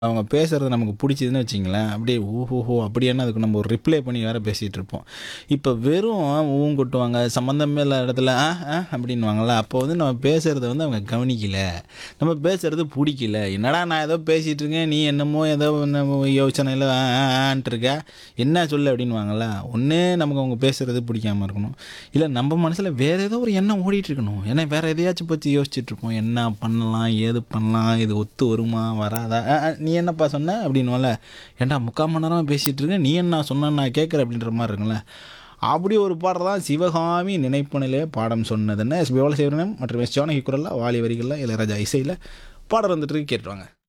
அவங்க பேசுறது நமக்கு பிடிச்சதுன்னு வச்சுங்களேன், அப்படியே ஓஹோஹோ! அப்படியான்னு அதுக்கு நம்ம ஒரு ரிப்ளை பண்ணி வேற பேசிட்டு இருப்போம். இப்ப வெறும் ஊம் கொட்டுவாங்க, சம்மந்தமே இல்லாத இடத்துல ஆ, ஆ அப்படின்னுவாங்கல்ல, அப்போ வந்து நம்ம பேசுறத வந்து அவங்க கவனிக்கல. நம்ம பேசுறது புடிக்கல. என்னடா நான் ஏதோ பேசிட்டு இருக்கேன், நீ என்னமோ ஏதோ என்னமோ யோசனையில ஆ, ஆ, ஆன்ட்டு இருக்க. என்ன சொல்லு அப்படின்னுவாங்கல்ல. ஒண்ணு நமக்கு அவங்க பேசுறது பிடிக்காம இருக்கணும். இல்ல நம்ம மனசுல வேற ஏதோ ஒரு எண்ணம் ஓடிட்டு இருக்கணும். ஏன்னா வேற எதையாச்சும் பத்தி யோசிச்சுட்டு இருப்போம். என்ன பண்ணலாம்? ஏது பண்ணலாம்? இது ஒத்து வருமா? வராதா? அ, அ, நீ என்னப்பா சொன்ன? அப்படின்னுவோம்ல. ஏன்டா 3/4 மணி நேரமா பேசிட்டு இருக்கேன். நீ என்ன சொன்ன நான் கேட்கிறேன் அப்படின்ற மாரி இருக்கும்ல. அப்படி ஒரு பாடல் தான் சிவகாமி நினைப்பனிலே பாடம் சொன்னதுன்னு எஸ். பி. பாலசுப்ரமணியம் மற்றும் எஸ். ஜானகி குரல்ல, வாலி வரிகள்ல, இளையராஜா இசையில பாடல் வந்துட்டு இருக்கு கேட்டுட்டு வாங்க.